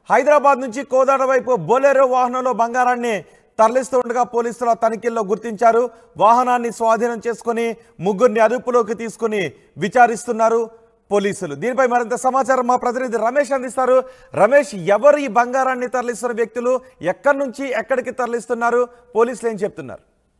హైదరాబాద్ నుంచి కోదాడ వైపు బొలెరో వాహనంలో బంగారాన్ని తరలిస్తూ ఉండగా పోలీసుల తనిఖీల్లో గుర్తించారు వాహనాన్ని స్వాధీనం చేసుకుని ముగ్గురిని అదుపులోకి తీసుకుని విచారిస్తున్నారు పోలీసులు దీనిపై మరింత సమాచారం మా ప్రతినిధి రమేష్ అందిస్తారు రమేష్ ఎవరు ఈ బంగారాన్ని తరలిస్తున్న వ్యక్తులు ఎక్కడి నుంచి ఎక్కడికి తరలిస్తున్నారు పోలీసులు ఏం చెప్తున్నారు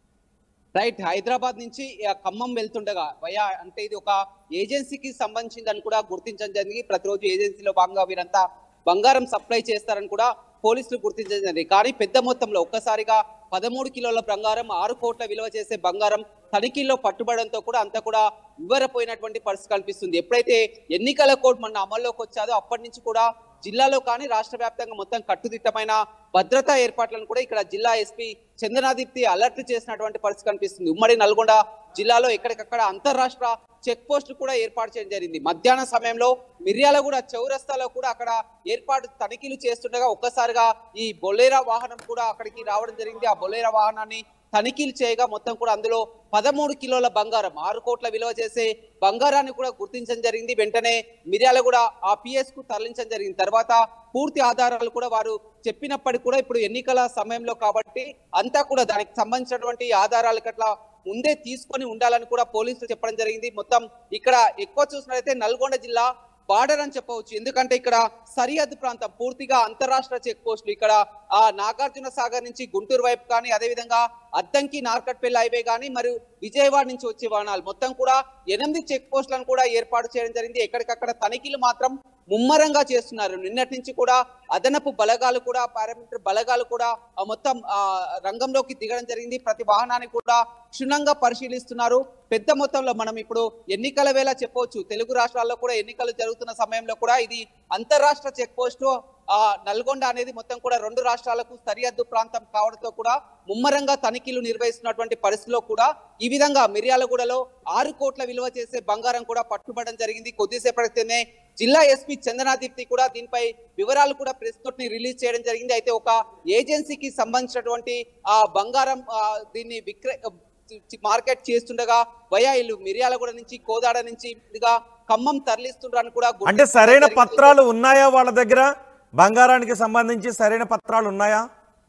రైట్ హైదరాబాద్ నుంచి ఆ, ఖమ్మం వెళ్తుండగా వయా అంటే ఇది ఒక ఏజెన్సీకి సంబంధించిందని కూడా గుర్తించడం జరిగింది ప్రతిరోజు ఏజెన్సీలో భాగంగా వీరంతా బంగారం సప్లై చేస్తారని కూడా పోలీసులు గుర్తించడం జరిగింది కానీ పెద్ద మొత్తంలో ఒక్కసారిగా పదమూడు కిలోల బంగారం ఆరు కోట్ల విలువ చేసే బంగారం తనిఖీల్లో పట్టుబడంతో కూడా అంతా కూడా వివరపోయినటువంటి పరిస్థితి కనిపిస్తుంది ఎప్పుడైతే ఎన్నికల కోడ్ మొన్న అమల్లోకి వచ్చాదో అప్పటి నుంచి కూడా జిల్లాలో కానీ రాష్ట్ర వ్యాప్తంగా మొత్తం కట్టుదిట్టమైన భద్రతా ఏర్పాట్లను కూడా ఇక్కడ జిల్లా ఎస్పీ చందనాదిప్తి అలర్ట్ చేసినటువంటి పరిస్థితి కనిపిస్తుంది ఉమ్మడి నల్గొండ జిల్లాలో ఎక్కడికక్కడ అంతర్రాష్ట్ర చెక్ పోస్టులు కూడా ఏర్పాటు చేయడం జరిగింది మధ్యాహ్న సమయంలో మిర్యాలగూడ చౌరస్తాలో కూడా అక్కడ ఏర్పాటు తనిఖీలు చేస్తుండగా ఒక్కసారిగా ఈ బొలేరా వాహనం కూడా అక్కడికి రావడం జరిగింది ఆ బొలేరా వాహనాన్ని తనిఖీలు చేయగా మొత్తం కూడా అందులో పదమూడు కిలోల బంగారం ఆరు కోట్ల విలువ చేసే బంగారాన్ని కూడా గుర్తించడం జరిగింది వెంటనే మిర్యాల కూడా ఆ పిఎస్ కు తరలించడం జరిగింది తర్వాత పూర్తి ఆధారాలు కూడా వారు చెప్పినప్పటికీ కూడా ఇప్పుడు ఎన్నికల సమయంలో కాబట్టి అంతా కూడా దానికి సంబంధించినటువంటి ఆధారాలు అట్లా ముందే తీసుకొని ఉండాలని కూడా పోలీసులు చెప్పడం జరిగింది మొత్తం ఇక్కడ ఎక్కువ చూసినట్లయితే నల్గొండ జిల్లా బార్డర్ అని చెప్పవచ్చు ఎందుకంటే ఇక్కడ సరిహద్దు ప్రాంతం పూర్తిగా అంతరాష్ట్ర చెక్ పోస్టులు ఇక్కడ ఆ నాగార్జున సాగర్ నుంచి గుంటూరు వైపు కానీ అదేవిధంగా అద్దంకి నార్కట్పల్లి హైవే కానీ మరియు విజయవాడ నుంచి వచ్చే వాహనాలు మొత్తం కూడా ఎనిమిది చెక్ పోస్టులను కూడా ఏర్పాటు చేయడం జరిగింది ఎక్కడికక్కడ తనిఖీలు మాత్రం ముమ్మరంగా చేస్తున్నారు నిన్నటి నుంచి కూడా అదనపు బలగాలు కూడా పారామీటర్ బలగాలు కూడా ఆ మొత్తం ఆ రంగంలోకి దిగడం జరిగింది ప్రతి వాహనాన్ని కూడా క్షుణ్ణంగా పరిశీలిస్తున్నారు పెద్ద మొత్తంలో మనం ఇప్పుడు ఎన్నికల వేళ చెప్పవచ్చు తెలుగు రాష్ట్రాల్లో కూడా ఎన్నికలు జరుగుతున్న సమయంలో కూడా ఇది అంతరాష్ట్ర చెక్ పోస్టు ఆ నల్గొండ అనేది మొత్తం కూడా రెండు రాష్ట్రాలకు సరిహద్దు ప్రాంతం కావడంతో కూడా ముమ్మరంగా తనిఖీలు నిర్వహిస్తున్నటువంటి పరిస్థితిలో కూడా ఈ విధంగా మిర్యాలగూడలో ఆరు కోట్ల విలువ చేసే బంగారం కూడా పట్టుబడడం జరిగింది కొద్దిసేపటితోనే జిల్లా ఎస్పీ చందనాదీప్తి కూడా దీనిపై వివరాలు కూడా ప్రెస్ నోట్ ని రిలీజ్ చేయడం జరిగింది అయితే ఒక ఏజెన్సీకి సంబంధించినటువంటి ఆ బంగారం ఆ, దీన్ని విక్రయ మార్కెట్ చేస్తుండగా వయా ఇల్లు మిర్యాలగూడ నుంచి కోదాడ నుంచి ఇదిగా ఖమ్మం తరలిస్తుండ్రని కూడా అంటే గుర్తించడం సరైన జరిగింది. పత్రాలు ఉన్నాయా వాళ్ళ దగ్గర బంగారానికి సంబంధించి సరైన పత్రాలు ఉన్నాయా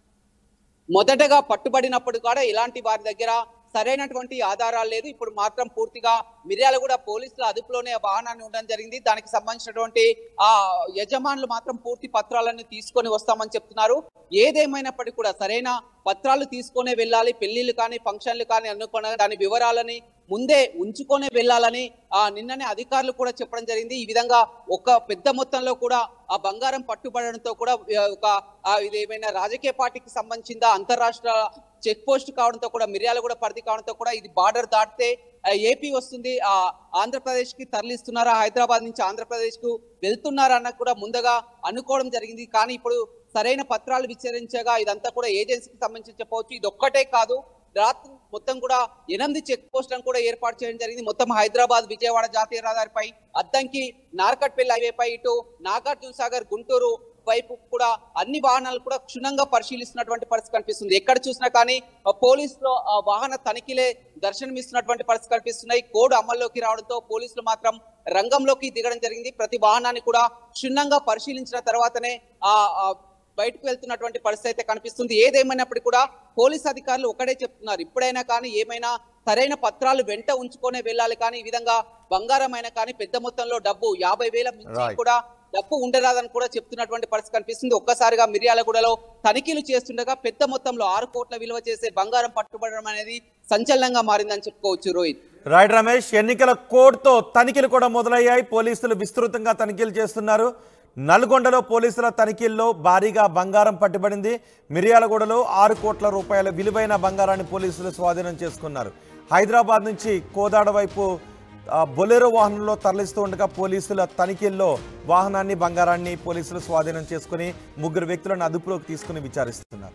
మొదటగా పట్టుబడినప్పుడు కూడా ఇలాంటి వారి దగ్గర సరైనటువంటి ఆధారాలు లేదు ఇప్పుడు మాత్రం పూర్తిగా మిర్యాలగూడ పోలీసుల అదుపులోనే ఆ వాహనాన్ని ఉండడం జరిగింది దానికి సంబంధించినటువంటి ఆ యజమానులు మాత్రం పూర్తి పత్రాలను తీసుకొని వస్తామని చెప్తున్నారు ఏదేమైనప్పటికీ కూడా సరైన పత్రాలు తీసుకొనే వెళ్ళాలి పెళ్లిళ్ళు కానీ ఫంక్షన్లు కానీ అనుకున్న దాని వివరాలని ముందే ఉంచుకొనే వెళ్ళాలని ఆ నిన్ననే అధికారులు కూడా చెప్పడం జరిగింది ఈ విధంగా ఒక పెద్ద మొత్తంలో కూడా ఆ బంగారం పట్టుబడడంతో కూడా ఆ, ఒక ఆ, ఇది ఏమైనా రాజకీయ పార్టీకి సంబంధించిందా అంతరాష్ట్ర చెక్ పోస్ట్ కావడంతో కూడా మిర్యాల కూడా పరిధి కావడంతో కూడా ఇది బార్డర్ దాటితే ఆ, ఏపీ వస్తుంది ఆ ఆంధ్రప్రదేశ్ కి తరలిస్తున్నారా హైదరాబాద్ నుంచి ఆంధ్రప్రదేశ్ కు వెళ్తున్నారా అన్న కూడా ముందుగా అనుకోవడం జరిగింది కానీ ఇప్పుడు సరైన పత్రాలు విచారించగా ఇదంతా కూడా ఏజెన్సీకి సంబంధించి చెప్పవచ్చు ఇది ఒక్కటే కాదు రాత్రి మొత్తం కూడా ఎనిమిది చెక్ పోస్టులను కూడా ఏర్పాటు చేయడం జరిగింది మొత్తం హైదరాబాద్ విజయవాడ జాతీయ రహదారిపై అద్దంకి నార్కట్పల్లి హైవేపై ఇటు నాగార్జున సాగర్ గుంటూరు వైపు కూడా అన్ని వాహనాలు కూడా క్షుణ్ణంగా పరిశీలిస్తున్నటువంటి పరిస్థితి కనిపిస్తుంది ఎక్కడ చూసినా కానీ ఆ, పోలీసులు ఆ వాహన తనిఖీలే దర్శనమిస్తున్నటువంటి పరిస్థితి కనిపిస్తున్నాయి కోడ్ అమల్లోకి రావడంతో పోలీసులు మాత్రం రంగంలోకి దిగడం జరిగింది ప్రతి వాహనాన్ని కూడా క్షుణ్ణంగా పరిశీలించిన తర్వాతనే ఆ ఆ, బయటకు వెళ్తున్నటువంటి పరిస్థితి అయితే కనిపిస్తుంది ఏదేమైనప్పటికీ కూడా పోలీస్ అధికారులు ఒకటే చెప్తున్నారు ఇప్పుడైనా కానీ ఏమైనా సరైన పత్రాలు వెంట ఉంచుకొనే వెళ్ళాలి కానీ ఈ విధంగా బంగారం అయినా కానీ పెద్ద మొత్తంలో డబ్బు యాభై వేల మించి Right. కూడా డబ్బు ఉండరాదని కూడా చెప్తున్నటువంటి పరిస్థితి కనిపిస్తుంది ఒక్కసారిగా మిర్యాలగూడలో తనిఖీలు చేస్తుండగా పెద్ద మొత్తంలో ఆరు కోట్ల విలువ చేసే బంగారం పట్టుబడడం అనేది సంచలనంగా మారిందని చెప్పుకోవచ్చు రోహిత్ రైట్ రమేష్ ఎన్నికల కోడ్తో తనిఖీలు కూడా మొదలయ్యాయి పోలీసులు విస్తృతంగా తనిఖీలు చేస్తున్నారు నల్గొండలో పోలీసుల తనిఖీల్లో భారీగా బంగారం పట్టుబడింది మిర్యాలగూడలో ఆరు కోట్ల రూపాయల విలువైన బంగారాన్ని పోలీసులు స్వాధీనం చేసుకున్నారు హైదరాబాద్ నుంచి కోదాడ వైపు ఆ, బొలెరో వాహనంలో తరలిస్తూ ఉండగా పోలీసుల తనిఖీల్లో వాహనాన్ని బంగారాన్ని పోలీసులు స్వాధీనం చేసుకుని ముగ్గురు వ్యక్తులను అదుపులోకి తీసుకుని విచారిస్తున్నారు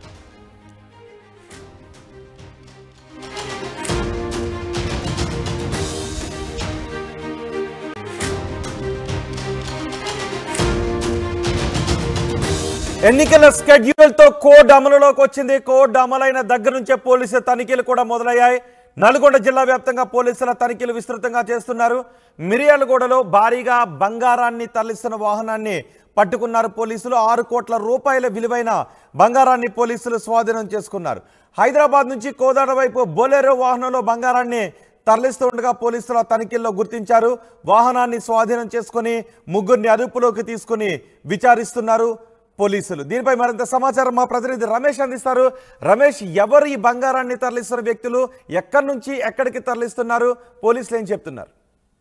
ఎన్నికల స్కెడ్యూల్ తో కోడ్ అమలులోకి వచ్చింది కోడ్ అమలైన దగ్గర నుంచే పోలీసుల తనిఖీలు కూడా మొదలయ్యాయి నల్గొండ జిల్లా వ్యాప్తంగా పోలీసుల తనిఖీలు విస్తృతంగా చేస్తున్నారు మిర్యాలగూడలో భారీగా బంగారాన్ని తరలిస్తున్న వాహనాన్ని పట్టుకున్నారు పోలీసులు ఆరు కోట్ల రూపాయల విలువైన బంగారాన్ని పోలీసులు స్వాధీనం చేసుకున్నారు హైదరాబాద్ నుంచి కోదాడ వైపు బొలెరో వాహనంలో బంగారాన్ని తరలిస్తూ ఉండగా పోలీసుల తనిఖీల్లో గుర్తించారు వాహనాన్ని స్వాధీనం చేసుకుని ముగ్గురిని అదుపులోకి తీసుకుని విచారిస్తున్నారు పోలీసులు దీనిపై మరింత సమాచారం మా ప్రతినిధి రమేష్ అందిస్తారు రమేష్ ఎవరు ఈ బంగారాన్ని తరలిస్తున్న వ్యక్తులు ఎక్కడి నుంచి ఎక్కడికి తరలిస్తున్నారు పోలీసులు ఏం చెప్తున్నారు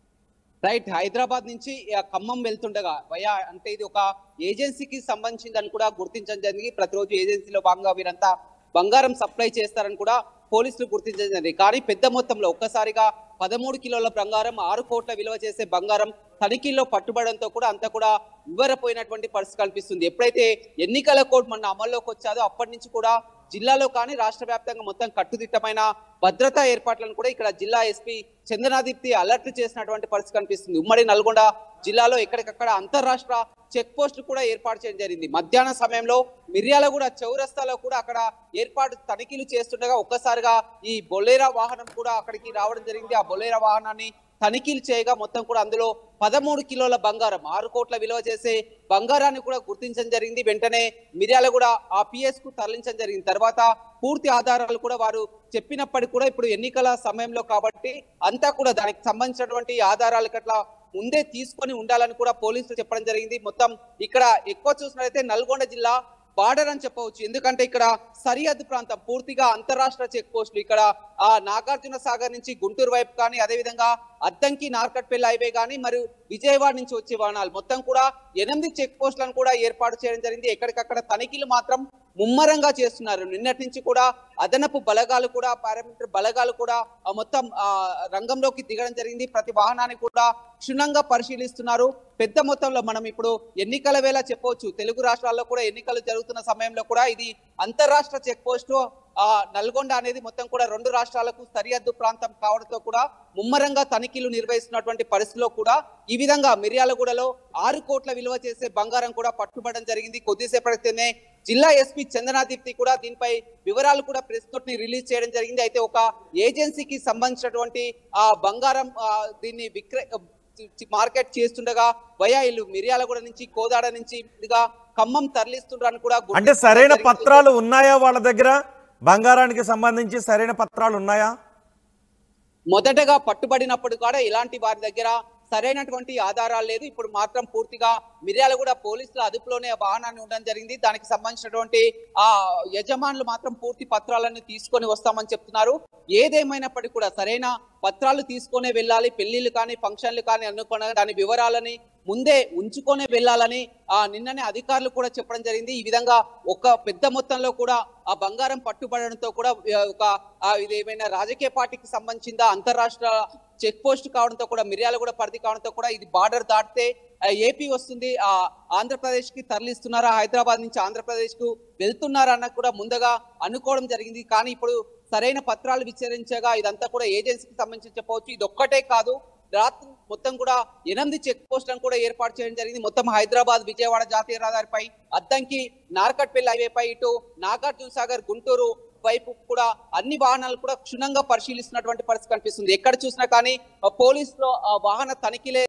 రైట్ హైదరాబాద్ నుంచి ఆ, ఖమ్మం వెళ్తుండగా వయా అంటే ఇది ఒక ఏజెన్సీకి సంబంధించిందని కూడా గుర్తించడం జరిగింది ప్రతిరోజు ఏజెన్సీలో భాగంగా వీరంతా బంగారం సప్లై చేస్తారని కూడా పోలీసులు గుర్తించడం జరిగింది కానీ పెద్ద మొత్తంలో ఒక్కసారిగా పదమూడు కిలోల బంగారం ఆరు కోట్ల విలువ చేసే బంగారం తనిఖీల్లో పట్టుబడంతో కూడా అంతా కూడా వివరపోయినటువంటి పరిస్థితి కల్పిస్తుంది ఎప్పుడైతే ఎన్నికల కోడ్ మొన్న అమల్లోకి వచ్చాదో అప్పటి నుంచి కూడా జిల్లాలో కానీ రాష్ట్ర వ్యాప్తంగా మొత్తం కట్టుదిట్టమైన భద్రతా ఏర్పాట్లను కూడా ఇక్కడ జిల్లా ఎస్పీ చందనాదిప్తి అలర్ట్ చేసినటువంటి పరిస్థితి కనిపిస్తుంది ఉమ్మడి నల్గొండ జిల్లాలో ఎక్కడికక్కడ అంతర్రాష్ట్ర చెక్ పోస్టులు కూడా ఏర్పాటు చేయడం జరిగింది మధ్యాహ్న సమయంలో మిర్యాలగూడ చౌరస్తాలో కూడా అక్కడ ఏర్పాటు తనిఖీలు చేస్తుండగా ఒక్కసారిగా ఈ బొలేరా వాహనం కూడా అక్కడికి రావడం జరిగింది ఆ బొలేరా వాహనాన్ని తనిఖీలు చేయగా మొత్తం కూడా అందులో పదమూడు కిలోల బంగారం ఆరు కోట్ల విలువ చేసే బంగారాన్ని కూడా గుర్తించడం జరిగింది వెంటనే మిర్యాల కూడా ఆ పిఎస్ కు తరలించడం జరిగింది తర్వాత పూర్తి ఆధారాలు కూడా వారు చెప్పినప్పటికీ కూడా ఇప్పుడు ఎన్నికల సమయంలో కాబట్టి అంతా కూడా దానికి సంబంధించినటువంటి ఆధారాలు అట్లా ముందే తీసుకొని ఉండాలని కూడా పోలీసులు చెప్పడం జరిగింది మొత్తం ఇక్కడ ఎక్కువ చూసినట్లయితే నల్గొండ జిల్లా బార్డర్ అని చెప్పవచ్చు ఎందుకంటే ఇక్కడ సరిహద్దు ప్రాంతం పూర్తిగా అంతరాష్ట్ర చెక్ పోస్టులు ఇక్కడ ఆ నాగార్జున సాగర్ నుంచి గుంటూరు వైపు కానీ అదేవిధంగా అద్దంకి నార్కట్పల్లి హైవే కానీ మరియు విజయవాడ నుంచి వచ్చే వాహనాలు మొత్తం కూడా ఎనిమిది చెక్ పోస్టులను కూడా ఏర్పాటు చేయడం జరిగింది ఎక్కడికక్కడ తనిఖీలు మాత్రం ముమ్మరంగా చేస్తున్నారు నిన్నటి నుంచి కూడా అదనపు బలగాలు కూడా పారామీటర్ బలగాలు కూడా ఆ మొత్తం ఆ రంగంలోకి దిగడం జరిగింది ప్రతి వాహనాన్ని కూడా క్షుణ్ణంగా పరిశీలిస్తున్నారు పెద్ద మొత్తంలో మనం ఇప్పుడు ఎన్నికల వేళ చెప్పవచ్చు తెలుగు రాష్ట్రాల్లో కూడా ఎన్నికలు జరుగుతున్న సమయంలో కూడా ఇది అంతరాష్ట్ర చెక్ పోస్టు ఆ నల్గొండ అనేది మొత్తం కూడా రెండు రాష్ట్రాలకు సరిహద్దు ప్రాంతం కావడంతో కూడా ముమ్మరంగా తనిఖీలు నిర్వహిస్తున్నటువంటి పరిస్థితిలో కూడా ఈ విధంగా మిర్యాలగూడలో ఆరు కోట్ల విలువ చేసే బంగారం కూడా పట్టుబడడం జరిగింది కొద్దిసేపటితోనే జిల్లా ఎస్పీ చందనాదీప్తి కూడా దీనిపై వివరాలు కూడా ప్రెస్ నోట్ ని రిలీజ్ చేయడం జరిగింది అయితే ఒక ఏజెన్సీకి సంబంధించినటువంటి ఆ బంగారం ఆ, దీన్ని విక్రయ మార్కెట్ చేస్తుండగా వయా ఇల్లు మిర్యాలగూడ నుంచి కోదాడ నుంచి ఇదిగా ఖమ్మం తరలిస్తుండ్రని కూడా అంటే గుర్తించడం సరైన జరిగింది. పత్రాలు ఉన్నాయా వాళ్ళ దగ్గర బంగారానికి సంబంధించి సరైన పత్రాలు ఉన్నాయా మొదటగా పట్టుబడినప్పుడు కూడా ఇలాంటి వారి దగ్గర సరైనటువంటి ఆధారాలు లేదు ఇప్పుడు మాత్రం పూర్తిగా మిర్యాల కూడా పోలీసుల అదుపులోనే ఆ వాహనాన్ని ఉండడం జరిగింది దానికి సంబంధించినటువంటి ఆ యజమానులు మాత్రం పూర్తి పత్రాలను తీసుకొని వస్తామని చెప్తున్నారు ఏదేమైనప్పటికీ కూడా సరైన పత్రాలు తీసుకొనే వెళ్ళాలి పెళ్లిళ్ళు కానీ ఫంక్షన్లు కానీ అనుకున్న దాని వివరాలని ముందే ఉంచుకొనే వెళ్ళాలని ఆ నిన్ననే అధికారులు కూడా చెప్పడం జరిగింది ఈ విధంగా ఒక పెద్ద మొత్తంలో కూడా ఆ బంగారం పట్టుబడడంతో కూడా ఆ, ఒక ఆ, ఇది ఏమైనా రాజకీయ పార్టీకి సంబంధించిందా అంతరాష్ట్ర చెక్ పోస్ట్ కావడంతో కూడా మిర్యాల కూడా పరిధి కావడంతో కూడా ఇది బార్డర్ దాటితే ఆ, ఏపీ వస్తుంది ఆ ఆంధ్రప్రదేశ్ కి తరలిస్తున్నారా హైదరాబాద్ నుంచి ఆంధ్రప్రదేశ్ కు వెళ్తున్నారా అన్న కూడా ముందుగా అనుకోవడం జరిగింది కానీ ఇప్పుడు సరైన పత్రాలు విచారించగా ఇదంతా కూడా ఏజెన్సీకి సంబంధించి చెప్పవచ్చు ఇది ఒక్కటే కాదు రాత్రి మొత్తం కూడా ఎనిమిది చెక్ పోస్టులను కూడా ఏర్పాటు చేయడం జరిగింది మొత్తం హైదరాబాద్ విజయవాడ జాతీయ రహదారిపై అద్దంకి నార్కట్పల్లి హైవేపై ఇటు నాగార్జున సాగర్ గుంటూరు వైపు కూడా అన్ని వాహనాలు కూడా క్షుణ్ణంగా పరిశీలిస్తున్నటువంటి పరిస్థితి కనిపిస్తుంది ఎక్కడ చూసినా కానీ ఆ, పోలీసులు ఆ వాహన తనిఖీలే